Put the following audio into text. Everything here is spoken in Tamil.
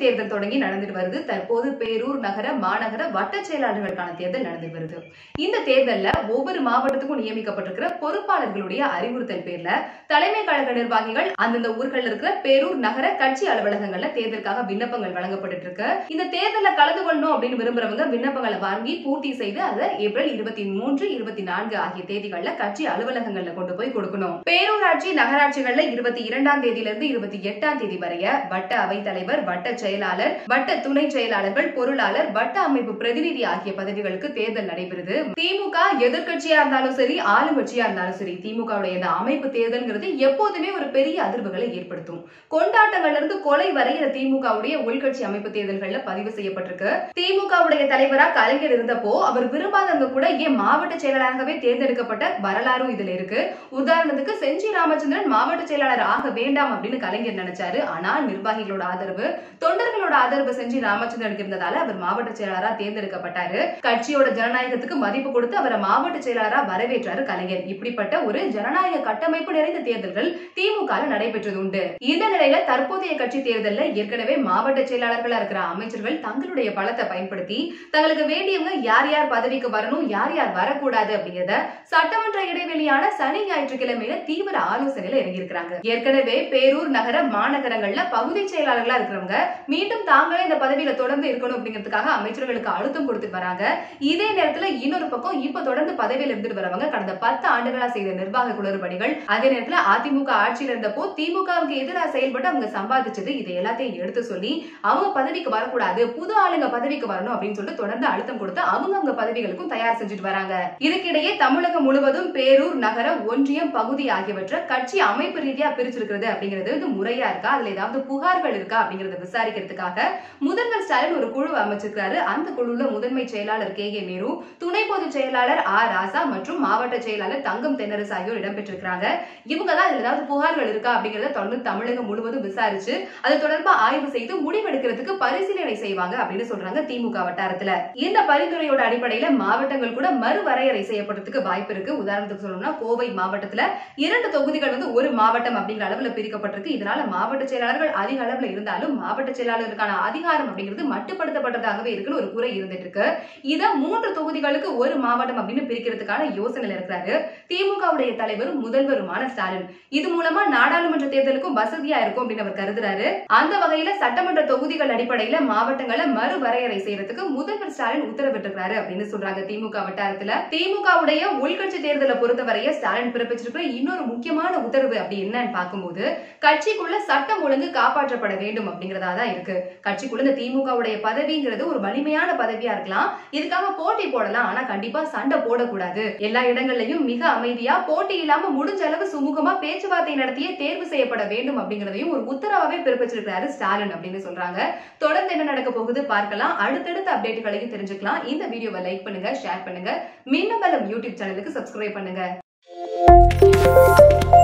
தேர்தல் தொடங்கி நடந்துட்டு வருது தற்போது பேரூர் நகர மாநகர வட்ட செயலாளர்களுக்கான தேர்தல் நடந்துட்டு வருது இந்த தேர்தல்ல ஒவ்வொரு மாவட்டத்துக்கும் நியமிக்கப்பட்டிருக்கிற பொறுப்பாளர்களுடைய அறிவுறுத்தல் பேர்ல தலைமை கழக நிர்வாகிகள் அந்தந்த ஊர்கள்ல இருக்கிற பேரூர் நகர கட்சி அலுவலகங்கள்ல தேர்தலுக்காக விண்ணப்பங்கள் வழங்கப்பட்டு இருக்கு இந்த தேர்தல்ல கலந்து கொள்ளணும் அப்படின்னு விரும்புறவங்க விண்ணப்பங்களை வாங்கி பூர்த்தி செய்து அதை ஏப்ரல் இருபத்தி மூன்று இருபத்தி நான்கு ஆகிய தேதிகள்ல கட்சி அலுவலகங்கள்ல கொண்டு போய் கொடுக்கணும் பேரூராட்சி நகராட்சிகள்ல இருபத்தி இரண்டாம் தேதியிலிருந்து இருபத்தி எட்டாம் தேதி வரைய வட்ட அவைத் தலைவர் வட்ட செயலாளர் வட்ட துணை செயலாளர்கள் பொருளாளர் வட்ட அமைப்பு பிரதிநிதி ஆகிய பதவிகளுக்கு தேர்தல் நடைபெறுது திமுக எதிர்க்கட்சியா இருந்தாலும் சரி ஆளுங்கட்சியா இருந்தாலும் சரி திமுகவுடைய இந்த அமைப்பு தேர்தல்ங்கிறது எப்போதுமே ஒரு பெரிய அதிர்வுகளை ஏற்படுத்தும் கொண்டாட்டங்கள்ல இருந்து கொலை வரை இந்த திமுகவுடைய உள்கட்சி அமைப்பு தேர்தல்கள்ல பதிவு செய்யப்பட்டிருக்கு திமுகவுடைய தலைவரா கலைஞர் இருந்தப்போ அவர் விரும்பாதவங்க கூட ஏன் மாவட்ட செயலாளராகவே தேர்ந்தெடுக்கப்பட்ட வரலாறும் இதுல இருக்கு உதாரணத்துக்கு செஞ்சி ராமச்சந்திரன் மாவட்ட செயலாளர் ஆக வேண்டாம் அப்படின்னு கலைஞர் நினைச்சாரு ஆனால் நிர்வாகிகளோட ஆதரவு தொண்டர்களோட ஆதரவு செஞ்சி ராமச்சந்திரனுக்கு இருந்ததால அவர் மாவட்ட செயலாளரா தேர்ந்தெடுக்கப்பட்டாரு கட்சியோட ஜனநாயகத்துக்கு மதிப்பு கொடுத்து அவரை மாவட்ட செயலாளரா வரவேற்றாரு கலைஞர் இப்படிப்பட்ட ஒரு ஜனநாயக கட்டமைப்பு நிறைந்த தேர்தல்கள் திமுக நடைபெற்றது உண்டு இந்த நிலையில தற்போதைய கட்சி தேர்தல்ல ஏற்கனவே மாவட்ட செயலாளர்களா இருக்கிற அமைச்சர்கள் தங்களுடைய பலத்தை பயன்படுத்தி தங்களுக்கு வேண்டியவங்க யார் யார் பதவிக்கு வரணும் யார் யார் வரக்கூடாது அப்படிங்கறத சட்டமன்ற இடைவெளியான சனி ஞாயிற்றுக்கிழமையில தீவிர ஆலோசனையில இறங்கியிருக்கிறாங்க ஏற்கனவே பேரூர் நகர மாநகரங்கள்ல பகுதி செயலாளர்களா இருக்கிறவங்க மீண்டும் தாங்களே இந்த பதவியில தொடர்ந்து இருக்கணும் அப்படிங்கிறதுக்காக அமைச்சர்களுக்கு அழுத்தம் கொடுத்துட்டு வராங்க இதே நேரத்துல இன்னொரு பக்கம் இப்ப தொடர்ந்து பதவியில இருந்துட்டு வரவங்க கடந்த பத்து ஆண்டுகளா செய்த நிர்வாக குளறுபடிகள் அதே நேரத்துல அதிமுக ஆட்சியில இருந்தப்போ திமுகவுக்கு எதிராக செயல்பட்டு அவங்க சம்பாதிச்சது இதை எல்லாத்தையும் எடுத்து சொல்லி அவங்க பதவிக்கு வரக்கூடாது புது ஆளுங்க பதவிக்கு வரணும் அப்படின்னு சொல்லிட்டு தொடர்ந்து அழுத்தம் கொடுத்து அவங்க அவங்க பதவிகளுக்கும் தயார் செஞ்சுட்டு வராங்க இதுக்கிடையே தமிழகம் முழுவதும் பேரூர் நகர ஒன்றியம் பகுதி ஆகியவற்றை கட்சி அமைப்பு ரீதியா பிரிச்சிருக்கிறது அப்படிங்கிறது வந்து முறையா இருக்கா அதுல ஏதாவது புகார்கள் இருக்கா அப்படிங்கறத விசாரிக்கிறதுக்காக முதல்வர் ஸ்டாலின் ஒரு குழு அமைச்சிருக்காரு அந்த குழுல முதன்மை செயலாளர் கே ஏ நேரு துணை பொதுச் செயலாளர் ஆர் ராசா மற்றும் மாவட்ட செயலாளர் தங்கம் தென்னரசு ஆகியோர் இடம்பெற்றிருக்கிறாங்க இவங்க தான் இதுல ஏதாவது புகார்கள் இருக்கா அப்படிங்கறத தொடர்ந்து தமிழகம் முழுவதும் விசாரிச்சு அது தொடர்பா ஆய்வு செய்து முடிவெடுக்கிறதுக்கு பரிசீலனை செய்வாங்க அப்படின்னு சொல்றாங்க திமுக வட்டாரத்துல இந்த பரிந்துரையோட அடிப்படையில மாவட்டங்கள் கூட மறுவரையறை செய்யப்படுறதுக்கு வாய்ப்பு இருக்கு உதாரணத்துக்கு சொல்லணும்னா கோவை மாவட்டத்துல இரண்டு தொகுதிகள் வந்து ஒரு மாவட்டம் அப்படிங்கிற அளவுல பிரிக்கப்பட்டிருக்கு இதனால மாவட்ட செயலாளர்கள் அதிக அளவுல இருந்தாலும் மாவட்ட செயலாளருக்கான அதிகாரம் அப்படிங்கிறது மட்டுப்படுத்தப்பட்டதாகவே இருக்குன்னு ஒரு குறை இருந்துட்டு இருக்கு இத மூன்று தொகுதிகளுக்கு ஒரு மாவட்டம் அப்படின்னு பிரிக்கிறதுக்கான யோசனையில இருக்கிறாரு திமுகவுடைய தலைவரும் முதல்வருமான ஸ்டாலின் இது மூலமா நாடாளுமன்ற தேர்தலுக்கும் வசதியா இருக்கும் அப்படின்னு அவர் கருதுறாரு அந்த வகையில சட்டமன்ற தொகுதிகள் அடிப்படையில மாவட்டங்களை மறுவரையறை செய்யறதுக்கு முதல்வர் ஸ்டாலின் உத்தரவிட்டிருக்காரு அப்படின்னு சொல்றாங்க திமுக வட்டாரத்துல திமுகவுடைய உள்கட்சி தேர்தலை பொறுத்தவரைய ஸ்டாலின் பிறப்பிச்சிருக்கிற இன்னொரு முக்கியமான உத்தரவு அப்படி என்னன்னு பார்க்கும்போது கட்சிக்குள்ள சட்டம் ஒழுங்கு காப்பாற்றப்பட வேண்டும் அப்படிங்கறதா தான் இருக்கு கட்சிக்குள்ள இந்த திமுகவுடைய பதவிங்கிறது ஒரு வலிமையான பதவியா இருக்கலாம் இதுக்காக போட்டி போடலாம் ஆனா கண்டிப்பா சண்டை போடக்கூடாது எல்லா இடங்கள்லயும் மிக அமைதியா போட்டி இல்லாம முடிஞ்ச அளவு சுமூகமா பேச்சுவார்த்தை நடத்தியே தேர்வு செய்யப்பட வேண்டும் அப்படிங்கறதையும் ஒரு உத்தரவாவே பிறப்பிச்சிருக்காரு ஸ்டாலின் அப்படின்னு சொல்றாங்க தொடர்ந்து என்ன நடக்க போகுது பார்க்கலாம் அடுத்தடுத்த அப்டேட்டுகளையும் தெரிஞ்சுக்கலாம் இந்த வீடியோவை லைக் பண்ணுங்க ஷேர் பண்ணுங்க மின்னபலம் யூடியூப் சேனலுக்கு சப்ஸ்கிரைப் பண்ணுங்க